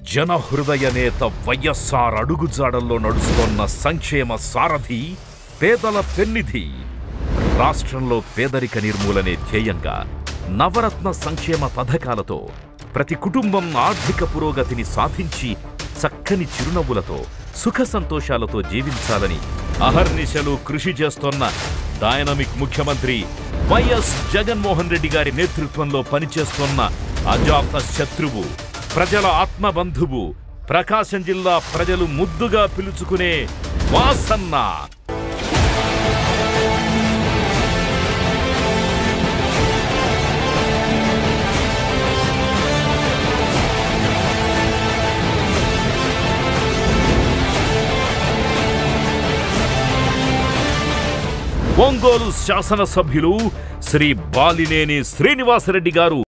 జనహృదయ నేత వైఎస్ఆర్ అడుగుజాడల్లో నడుస్తోన్న సంక్షేమ సారథి పేదల పెన్నిధి రాష్ట్రంలో పేదరిక నిర్మూలనే ధ్యేయంగా నవరత్న సంక్షేమ పథకాలతో ప్రతి కుటుంబం ఆర్థిక పురోగతిని సాధించి చక్కని చిరునవ్వులతో సుఖ సంతోషాలతో జీవించాలని అహర్నిశలు కృషి చేస్తోన్న డైనమిక్ ముఖ్యమంత్రి వైఎస్ జగన్మోహన్ రెడ్డి గారి నేతృత్వంలో పనిచేస్తోన్న అజాత శత్రువు ప్రజల ఆత్మబంధువు ప్రకాశం జిల్లా ప్రజలు ముద్దుగా పిలుచుకునే వాసన్న ఒంగోలు శాసనసభ్యులు శ్రీ బాలినేని శ్రీనివాసరెడ్డి గారు